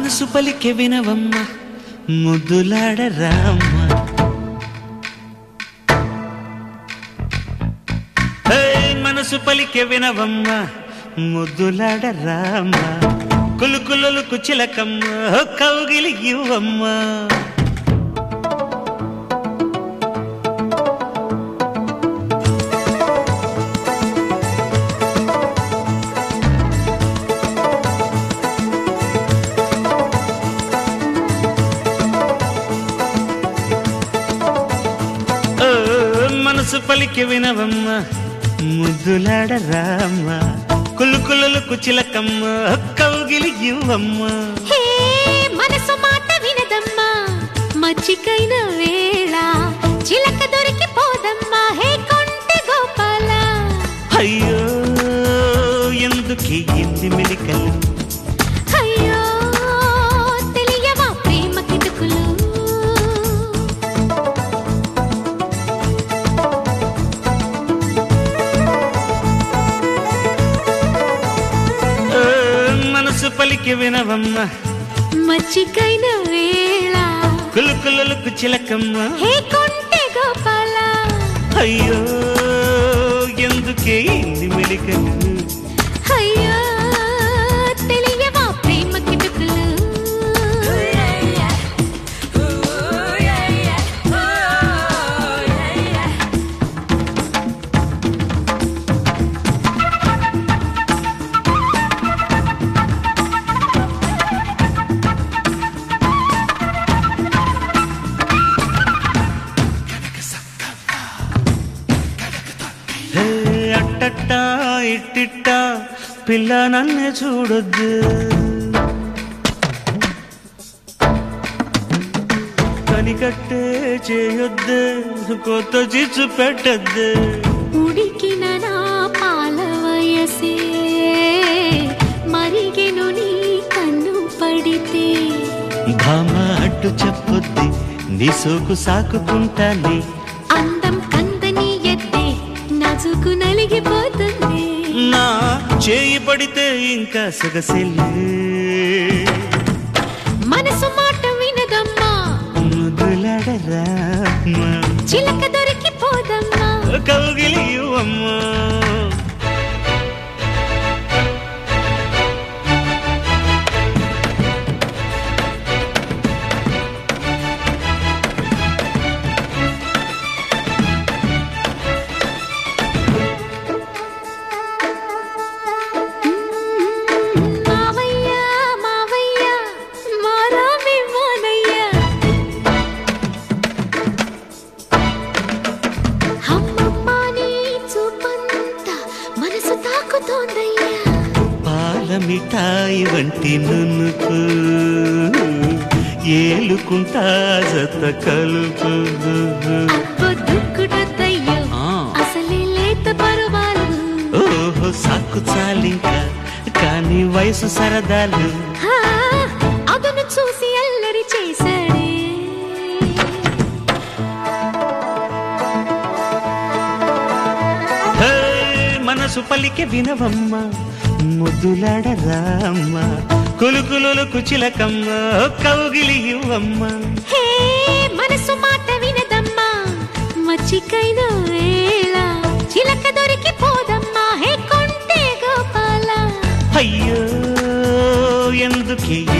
మనసు పలికె వినవమ్మ ముద్దులాడరామ్మ హే, మనసు పలికె వినవమ్మ ముద్దులాడరామ్మ కులుకులలకు చిలకమ్మ కౌగిలి ఇవ్వమ్మ ఓ, మనసు పలికి వినవమ్మ ముద్దులాడరామ్మ కులుకులలకు చిలకమ్మ కౌగిలి ఇవ్వమ్మ హే మనసు మాట వినదమ్మా మచ్చికైన వేళ చిలక దొరికిపోదమ్మా హే కొంటె గోపాల అయ్యో ఎందుకే ఎన్ని మెలికలు అయ్యో తెలియవా ప్రేమ కిటుకులు ఓ, మనసు పలికి వినవమ్మ మచ్చికైన వేళ కులుకులలకు చిలకమ్మ హే కొంటె గోపాల అయ్యో ఎందుకే ఎన్ని మెలికలు అయ్యో తెలియవా ప్రేమ కిటుకులు హే, అట్టట్ట ఇట్టిట్ట పిల్ల నన్నే చూడొద్దు కనికట్టే చేయొద్దు కొత్త చిచ్చు పెట్టద్దు ఉడికిన నా పాల వయసే మరిగెను నీ కన్ను పడితే భామ అడ్డు చెప్పొద్ది నీ సోకు సాకుకుంటానే అందం కందని ఎత్తే నజుకు నలిగిపోతుంది నా చేయి పడితే ఇంకా సొగసెల్లు మనసు మాట వినదమ్మా ముద్దులాడరా చిలక దొరికిపోదమ్మా కౌగిలి అమ్మా మావయ్య మావయ్య మారామి మోనయ్య అమ్మమ్మ నీ చూపంత మనసు తాకుతోందయ్యా పాల మిఠాయి వంటి నునుకు ఏలుకుంటా జత కలుపు పొద్దుకుడొద్దయ్యో ఆ. అసలే లేత పరువాలు ఓహో సాకు చాలింక కానీ వయసు సరదాలు హా, అదును చూసి అల్లరి చేశాడే హే, మనసు పలికే వినవమ్మ ముద్దులాడరామ్మ కులుకులులకు చిలకమ్మ కౌగిలి ఇవ్వమ్మ హే మనసు మాట వినదమ్మా మచ్చికైన వేళ చిలక దొరికిపోదమ్మా హే కొంటే గోపాల అయ్యో ఎందుకే